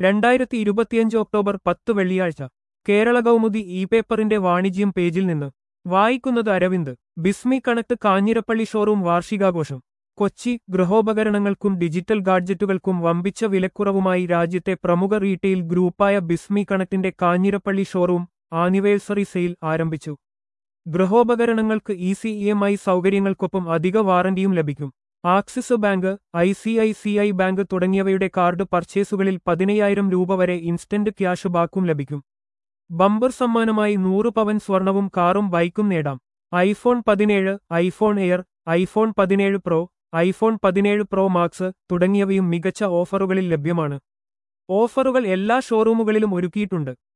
രണ്ടായിരത്തി ഇരുപത്തിയഞ്ച് ഒക്ടോബർ പത്ത് വെള്ളിയാഴ്ച കേരള കൗമുദി ഇ പേപ്പറിന്റെ വാണിജ്യം പേജിൽ നിന്ന് വായിക്കുന്നത് അരവിന്ദ് ബിസ്മി കണക്ട് കാഞ്ഞിരപ്പള്ളി ഷോറൂം വാർഷികാഘോഷം കൊച്ചി ഗൃഹോപകരണങ്ങൾക്കും ഡിജിറ്റൽ ഗാഡ്ജറ്റുകൾക്കും വമ്പിച്ച വിലക്കുറവുമായി രാജ്യത്തെ പ്രമുഖ റീറ്റെയിൽ ഗ്രൂപ്പായ ബിസ്മി കണക്ടിന്റെ കാഞ്ഞിരപ്പള്ളി ഷോറൂം ആനിവേഴ്സറി സെയിൽ ആരംഭിച്ചു ഗൃഹോപകരണങ്ങൾക്ക് ഈസി ഇ എം ഐ സൗകര്യങ്ങൾക്കൊപ്പം അധിക വാറന്റിയും ലഭിക്കും Axis bank I C I C I bank തുടങ്ങിയവയുടെ കാർഡ് പർച്ചേസുകളിൽ പതിനയ്യായിരം രൂപ വരെ ഇൻസ്റ്റന്റ് ക്യാഷ് ബാക്കും ലഭിക്കും ബമ്പർ സമ്മാനമായി നൂറ് പവൻ സ്വർണവും കാറും ബൈക്കും നേടാം ഐഫോൺ പതിനേഴ് ഐഫോൺ എയർ ഐഫോൺ പതിനേഴ് പ്രോ ഐഫോൺ പതിനേഴ് പ്രോ മാക്സ് തുടങ്ങിയവയും മികച്ച ഓഫറുകളിൽ ലഭ്യമാണ് ഓഫറുകൾ എല്ലാ ഷോറൂമുകളിലും ഒരുക്കിയിട്ടുണ്ട്